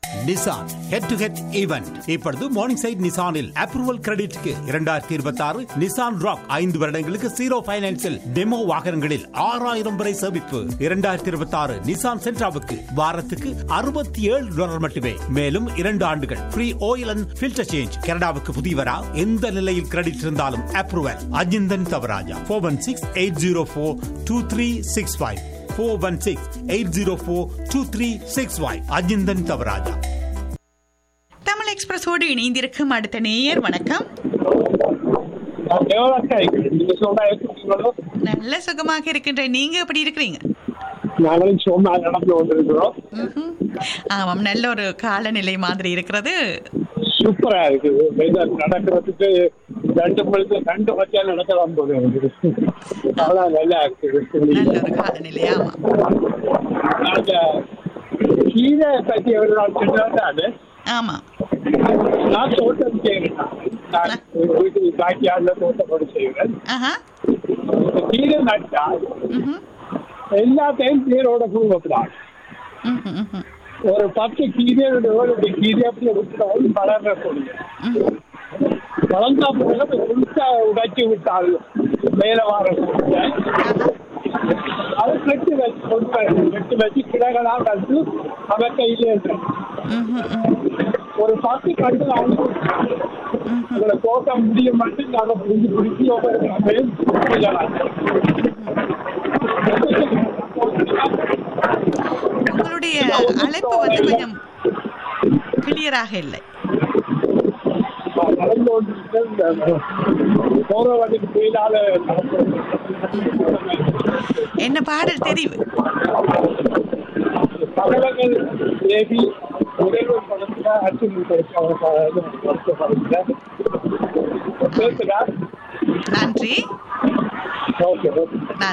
Nissan head to head event இப்பொழுது morning side நிசானில் approval கிரெடிட்க்கு இரண்டாயிரத்தி இருபத்தி ஆறு நிசான் ராக் ஐந்து வருடங்களுக்கு ஜீரோ பைனான்சில் டெமோ வாகனங்களில் ஆறாயிரம் வரை சேமிப்பு இரண்டாயிரத்தி இருபத்தி ஆறு நிசான் சென்ட்ராவுக்கு வாரத்துக்கு அறுபத்தி ஏழு டாலர் மட்டுமே மேலும் இரண்டு ஆண்டுகள் free oil and filter change கனடாவுக்கு புதியவரா எந்த நிலையில் கிரெடிட் இருந்தாலும் approval Ajinthan Thavarajah four one six eight zero four two three six five four one six eight zero four two three six five Ajinthan Thavarajah Tamil எக்ஸ்பிரஸோடு இணைந்திருக்கும் அடுத்த நேயர் வணக்கம் நீங்க சொன்னா எப்படி நல்ல சுகமாக இருக்கின்ற நீங்க எப்படி இருக்கிறீங்க நாங்களும் சும்மா நடந்து கொண்டிருக்கிறோம் ம்ஹும். ஆமாம் நல்ல ஒரு காலநிலை மாதிரி இருக்கிறது சூப்பரா இருக்குது வெதர் நடக்கிறதுக்கு ரெண்டு மணிக்கு ரெண்டு மச்சா நடக்கலாம் போது இருக்குது அதெல்லாம் நல்லா இருக்குது நல்ல ஒரு காலநிலை ஆமாம் அந்த கீரை பற்றி எவ்வளவு நாள் சொன்னாரு ஆமாம் நான் தோட்டம் செய்கிறேன் நான் வீட்டு பாக்கியார்ல தோட்டம் கூட செய்கிறேன் ஆஹா இந்த கீரை நட்டா ம்ஹும். எல்லாத்தையும் கீரோட பூவப்படாது ம்ஹும், ம்ஹும். ஒரு பத்து கீரையோட ஒரு கீரை அப்படியே விட்டாலும் வளர முடியும் ம்ஹும். வளர்ந்தா போல புதுசா உடைச்சு விட்டால் மேல வர அது கட்டு வச்சு கொண்டு வரணும். கட்டு வச்சு கிடகளா வந்து அவன் கையில இருக்கு. ம்ஹும், ம்ஹும். ஒரு பத்து கண்டு வாங்கி உங்களை தோட்டம் முடிய மட்டும் நாங்க புரிஞ்சு பிடிச்சி ஒவ்வொரு கிழமையும் செய்யலாம். உங்களுடைய அழைப்பு வந்து கொஞ்சம் கிளியராக இல்லை நடந்து கொண்டிருக்கிற போற வழிக்கு போயினால என்ன பாடல் தெரிவு பகலங்கள் தேவி முதல்வர் படத்துல அர்ஜுன் படத்துல பேசுறா நன்றி ஓகே ஓகே